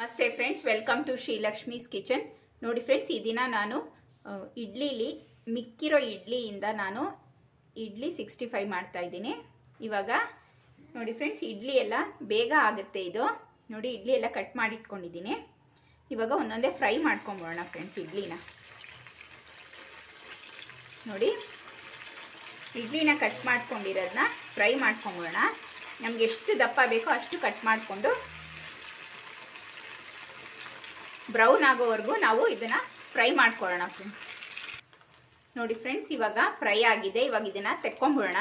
ನಮಸ್ತೆ friends welcome to Srilakshmi's kitchen ನೋಡಿ friends ಈ ದಿನ ನಾನು ಆ, ಇಡ್ಲಿಲಿ ಮಿಕ್ಕಿರೋ ಇಡ್ಲಿಯಿಂದ ನಾನು ಇಡ್ಲಿ ಸಿಕ್ಸ್ಟಿ ಫೈವ್ ಮಾಡ್ತಾ ಇದ್ದೀನಿ ಇವಾಗ ನೋಡಿ ಫ್ರೆಂಡ್ಸ್ ಇಡ್ಲಿ ಎಲ್ಲ ಬೇಗ ಆಗುತ್ತೆ ಇದು ನೋಡಿ ಇಡ್ಲಿ ಎಲ್ಲ ಕಟ್ ಮಾಡಿ ಇಟ್ಕೊಂಡಿದ್ದೀನಿ ಇವಾಗ ಒಂದೊಂದೇ ಫ್ರೈ ಮಾಡ್ಕೊಂಬೋಣ ಫ್ರೆಂಡ್ಸ್ ಇಡ್ಲಿನ ನೋಡಿ ಇಡ್ಲಿನ ಕಟ್ ಮಾಡ್ಕೊಂಡಿರೋದನ್ನ ಫ್ರೈ ಮಾಡ್ಕೊಂಬೋಣ ನಮ್ಗೆ ಎಷ್ಟು ದಪ್ಪ ಬೇಕೋ ಅಷ್ಟು ಕಟ್ ಮಾಡಿಕೊಂಡು ಬ್ರೌನ್ ಆಗೋವರೆಗೂ ನಾವು ಇದನ್ನು ಫ್ರೈ ಮಾಡ್ಕೊಳ್ಳೋಣ ಫ್ರೆಂಡ್ಸ್ ನೋಡಿ ಫ್ರೆಂಡ್ಸ್ ಇವಾಗ ಫ್ರೈ ಆಗಿದೆ ಇವಾಗ ಇದನ್ನು ತೆಕ್ಕೊಂಬಿಡೋಣ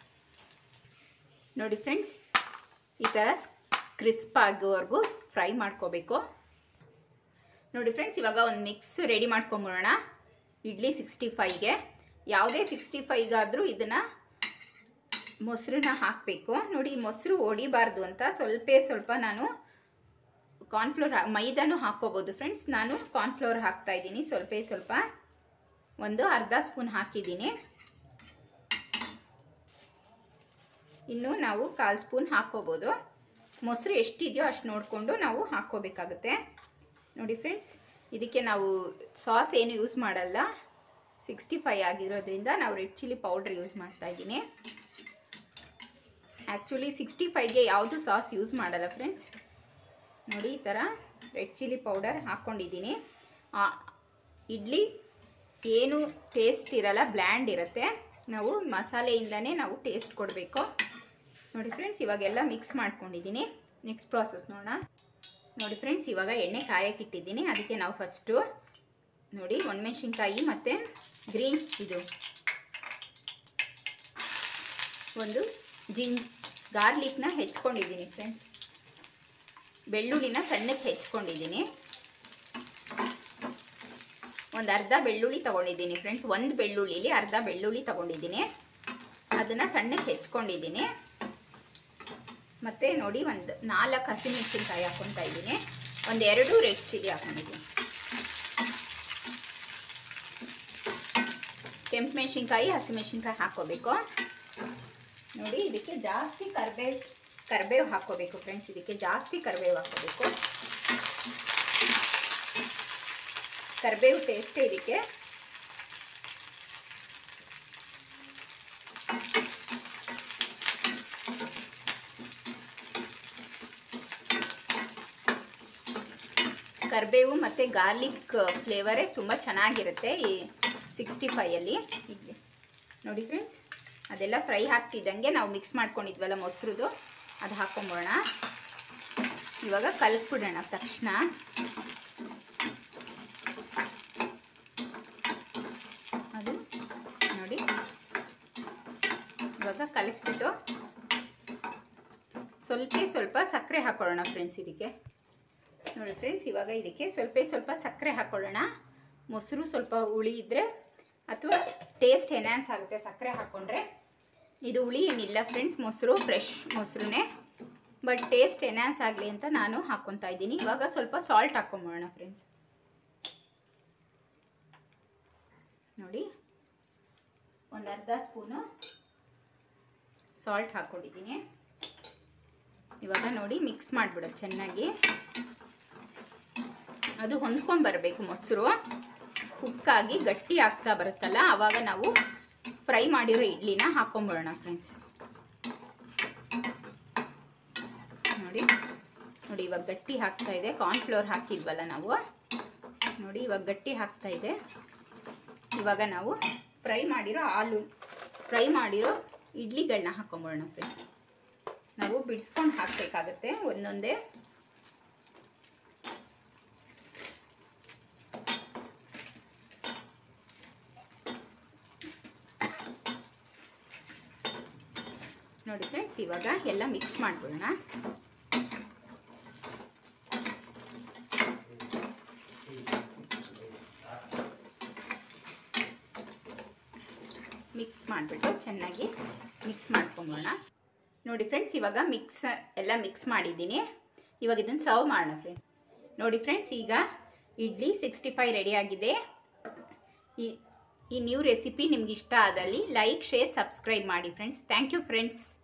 ನೋಡಿ ಫ್ರೆಂಡ್ಸ್ ಈ ಥರ ಕ್ರಿಸ್ಪ್ ಆಗೋವರೆಗೂ ಫ್ರೈ ಮಾಡ್ಕೋಬೇಕು ನೋಡಿ ಫ್ರೆಂಡ್ಸ್ ಇವಾಗ ಒಂದು ಮಿಕ್ಸ್ ರೆಡಿ ಮಾಡ್ಕೊಂಬಿಡೋಣ ಇಡ್ಲಿ ಸಿಕ್ಸ್ಟಿ ಫೈವ್ಗೆ ಯಾವುದೇ ಸಿಕ್ಸ್ಟಿ ಫೈವ್ಗಾದರೂ ಇದನ್ನು ಮೊಸರನ್ನ ಹಾಕಬೇಕು ನೋಡಿ ಮೊಸರು ಹೊಡಿಬಾರ್ದು ಅಂತ ಸ್ವಲ್ಪ ಸ್ವಲ್ಪ ನಾನು ಕಾರ್ನ್ಫ್ಲೋರ್ ಮೈದಾನು ಹಾಕ್ಕೋಬೋದು ಫ್ರೆಂಡ್ಸ್ ನಾನು ಕಾರ್ನ್ಫ್ಲೋರ್ ಹಾಕ್ತಾ ಇದ್ದೀನಿ ಸ್ವಲ್ಪ ಸ್ವಲ್ಪ ಒಂದು ಅರ್ಧ ಸ್ಪೂನ್ ಹಾಕಿದ್ದೀನಿ ಇನ್ನು ನಾವು ಕಾಲು ಸ್ಪೂನ್ ಹಾಕ್ಕೋಬೋದು ಮೊಸರು ಎಷ್ಟಿದೆಯೋ ಅಷ್ಟು ನೋಡಿಕೊಂಡು ನಾವು ಹಾಕ್ಕೋಬೇಕಾಗುತ್ತೆ ನೋಡಿ ಫ್ರೆಂಡ್ಸ್ ಇದಕ್ಕೆ ನಾವು ಸಾಸ್ ಏನು ಯೂಸ್ ಮಾಡಲ್ಲ ಸಿಕ್ಸ್ಟಿ ಫೈ ಆಗಿರೋದ್ರಿಂದ ನಾವು ರೆಡ್ ಚಿಲ್ಲಿ ಪೌಡ್ರ್ ಯೂಸ್ ಮಾಡ್ತಾ ಇದ್ದೀನಿ ಆ್ಯಕ್ಚುಲಿ ಸಿಕ್ಸ್ಟಿ ಫೈವ್ಗೆ ಯಾವುದು ಸಾಸ್ ಯೂಸ್ ಮಾಡಲ್ಲ ಫ್ರೆಂಡ್ಸ್ ನೋಡಿ ಈ ಥರ ರೆಡ್ ಚಿಲ್ಲಿ ಪೌಡರ್ ಹಾಕ್ಕೊಂಡಿದ್ದೀನಿ ಇಡ್ಲಿ ಏನು ಟೇಸ್ಟ್ ಇರಲ್ಲ ಬ್ಲ್ಯಾಂಡ್ ಇರುತ್ತೆ ನಾವು ಮಸಾಲೆಯಿಂದನೇ ನಾವು ಟೇಸ್ಟ್ ಕೊಡಬೇಕು ನೋಡಿ ಫ್ರೆಂಡ್ಸ್ ಇವಾಗೆಲ್ಲ ಮಿಕ್ಸ್ ಮಾಡ್ಕೊಂಡಿದ್ದೀನಿ ನೆಕ್ಸ್ಟ್ ಪ್ರಾಸೆಸ್ ನೋಡೋಣ ನೋಡಿ ಫ್ರೆಂಡ್ಸ್ ಇವಾಗ ಎಣ್ಣೆ ಕಾಯಕ್ಕಿಟ್ಟಿದ್ದೀನಿ ಅದಕ್ಕೆ ನಾವು ಫಸ್ಟು ನೋಡಿ ಒಣಮೆಣ್ಸಿನ್ಕಾಯಿ ಮತ್ತು ಗ್ರೀನ್ಸ್ ಇದು ಒಂದು ಜಿನ್ ಗಾರ್ಲಿಕ್ನ ಹೆಚ್ಕೊಂಡಿದ್ದೀನಿ ಫ್ರೆಂಡ್ಸ್ ಬೆಳ್ಳುಳ್ಳಿನ ಸಣ್ಣಕ್ಕೆ ಹೆಚ್ಕೊಂಡಿದ್ದೀನಿ ಒಂದು ಅರ್ಧ ಬೆಳ್ಳುಳ್ಳಿ ತೊಗೊಂಡಿದ್ದೀನಿ ಫ್ರೆಂಡ್ಸ್ ಒಂದು ಬೆಳ್ಳುಳ್ಳಿಲಿ ಅರ್ಧ ಬೆಳ್ಳುಳ್ಳಿ ತೊಗೊಂಡಿದ್ದೀನಿ ಅದನ್ನು ಸಣ್ಣಕ್ಕೆ ಹೆಚ್ಕೊಂಡಿದ್ದೀನಿ ಮತ್ತು ನೋಡಿ ಒಂದು ನಾಲ್ಕು ಹಸಿಮೆಣಸಿನ್ಕಾಯಿ ಹಾಕ್ಕೊತಾ ಇದ್ದೀನಿ ಒಂದು ಎರಡು ರೆಡ್ ಚಿಲ್ಲಿ ಹಾಕ್ಕೊಂಡಿದ್ದೀನಿ ಕೆಂಪು ಮೆಣಸಿನ್ಕಾಯಿ ಹಸಿಮೆಣಸಿನ್ಕಾಯಿ ಹಾಕ್ಕೋಬೇಕು ನೋಡಿ ಇದಕ್ಕೆ ಜಾಸ್ತಿ ಕರ್ಬೇವು ಕರಿಬೇವು ಹಾಕ್ಕೋಬೇಕು ಫ್ರೆಂಡ್ಸ್ ಇದಕ್ಕೆ ಜಾಸ್ತಿ ಕರಿಬೇವು ಹಾಕ್ಕೋಬೇಕು ಕರಿಬೇವು ಟೇಸ್ಟೇ ಇದಕ್ಕೆ ಕರಿಬೇವು ಮತ್ತು ಗಾರ್ಲಿಕ್ ಫ್ಲೇವರೇ ತುಂಬ ಚೆನ್ನಾಗಿರುತ್ತೆ ಈ ಸಿಕ್ಸ್ಟಿ ಫೈಯಲ್ಲಿ ಇಲ್ಲಿ ನೋಡಿ ಫ್ರೆಂಡ್ಸ್ ಅದೆಲ್ಲ ಫ್ರೈ ಹಾಕ್ತಿದ್ದಂಗೆ ನಾವು ಮಿಕ್ಸ್ ಮಾಡ್ಕೊಂಡಿದ್ವಲ್ಲ ಮೊಸರುದು ಅದು ಹಾಕ್ಕೊಂಬೋಣ ಇವಾಗ ಕಲ್ಪಿಬಿಡೋಣ ತಕ್ಷಣ ಅದು ನೋಡಿ ಇವಾಗ ಕಲಕ್ಬಿಟ್ಟು ಸ್ವಲ್ಪ ಸ್ವಲ್ಪ ಸಕ್ಕರೆ ಹಾಕೊಳ್ಳೋಣ ಫ್ರೆಂಡ್ಸ್ ಇದಕ್ಕೆ ನೋಡಿ ಫ್ರೆಂಡ್ಸ್ ಇವಾಗ ಇದಕ್ಕೆ ಸ್ವಲ್ಪ ಸ್ವಲ್ಪ ಸಕ್ಕರೆ ಹಾಕ್ಕೊಳ್ಳೋಣ ಮೊಸರು ಸ್ವಲ್ಪ ಹುಳಿ ಇದ್ದರೆ ಅಥವಾ ಟೇಸ್ಟ್ ಎನ್ಹಾನ್ಸ್ ಆಗುತ್ತೆ ಸಕ್ಕರೆ ಹಾಕ್ಕೊಂಡ್ರೆ ಇದು ಹುಳಿ ಏನಿಲ್ಲ ಫ್ರೆಂಡ್ಸ್ ಮೊಸರು ಫ್ರೆಶ್ ಮೊಸರುನೇ ಬಟ್ ಟೇಸ್ಟ್ ಎನ್ಹಾನ್ಸ್ ಆಗಲಿ ಅಂತ ನಾನು ಹಾಕ್ಕೊತಾ ಇದ್ದೀನಿ ಇವಾಗ ಸ್ವಲ್ಪ ಸಾಲ್ಟ್ ಹಾಕ್ಕೊಂಬೋಣ ಫ್ರೆಂಡ್ಸ್ ನೋಡಿ ಒಂದು ಅರ್ಧ ಸ್ಪೂನು ಸಾಲ್ಟ್ ಹಾಕ್ಕೊಂಡಿದ್ದೀನಿ ಇವಾಗ ನೋಡಿ ಮಿಕ್ಸ್ ಮಾಡಿಬಿಡೋದು ಚೆನ್ನಾಗಿ ಅದು ಹೊಂದ್ಕೊಂಡು ಬರಬೇಕು ಮೊಸರು ಕುಕ್ಕಾಗಿ ಗಟ್ಟಿ ಆಗ್ತಾ ಬರುತ್ತಲ್ಲ ಆವಾಗ ನಾವು ಫ್ರೈ ಮಾಡಿರೋ ಇಡ್ಲಿನ ಹಾಕೊಂಬಿಡೋಣ ಫ್ರೆಂಡ್ಸ್ ನೋಡಿ ನೋಡಿ ಇವಾಗ ಗಟ್ಟಿ ಆಗ್ತಾ ಇದೆ ಕಾರ್ನ್ಫ್ಲೋರ್ ಹಾಕಿದ್ವಲ್ಲ ನಾವು ನೋಡಿ ಇವಾಗ ಗಟ್ಟಿ ಆಗ್ತಾ ಇದೆ ಇವಾಗ ನಾವು ಫ್ರೈ ಮಾಡಿರೋ ಆಲೂ ಫ್ರೈ ಮಾಡಿರೋ ಇಡ್ಲಿಗಳನ್ನ ಹಾಕೊಂಬಿಡೋಣ ಫ್ರೆಂಡ್ಸ್ ನಾವು ಬಿಡಿಸ್ಕೊಂಡು ಹಾಕಬೇಕಾಗತ್ತೆ ಒಂದೊಂದೇ ನೋಡಿ ಫ್ರೆಂಡ್ಸ್ ಇವಾಗ ಎಲ್ಲ ಮಿಕ್ಸ್ ಮಾಡ್ಬಿಡೋಣ ಮಿಕ್ಸ್ ಮಾಡಿಬಿಟ್ಟು ಚೆನ್ನಾಗಿ ಮಿಕ್ಸ್ ಮಾಡ್ಕೊಂಬೋಣ ನೋಡಿ ಫ್ರೆಂಡ್ಸ್ ಇವಾಗ ಮಿಕ್ಸ್ ಎಲ್ಲ ಮಿಕ್ಸ್ ಮಾಡಿದ್ದೀನಿ ಇವಾಗ ಇದನ್ನು ಸರ್ವ್ ಮಾಡೋಣ ಫ್ರೆಂಡ್ಸ್ ನೋಡಿ ಫ್ರೆಂಡ್ಸ್ ಈಗ ಇಡ್ಲಿ ಸಿಕ್ಸ್ಟಿ ಫೈವ್ ರೆಡಿಯಾಗಿದೆ ಈ ಈ ನ್ಯೂ ರೆಸಿಪಿ ನಿಮ್ಗೆ ಇಷ್ಟ ಆದಲ್ಲಿ ಲೈಕ್ ಶೇರ್ ಸಬ್ಸ್ಕ್ರೈಬ್ ಮಾಡಿ ಫ್ರೆಂಡ್ಸ್ ಥ್ಯಾಂಕ್ ಯು ಫ್ರೆಂಡ್ಸ್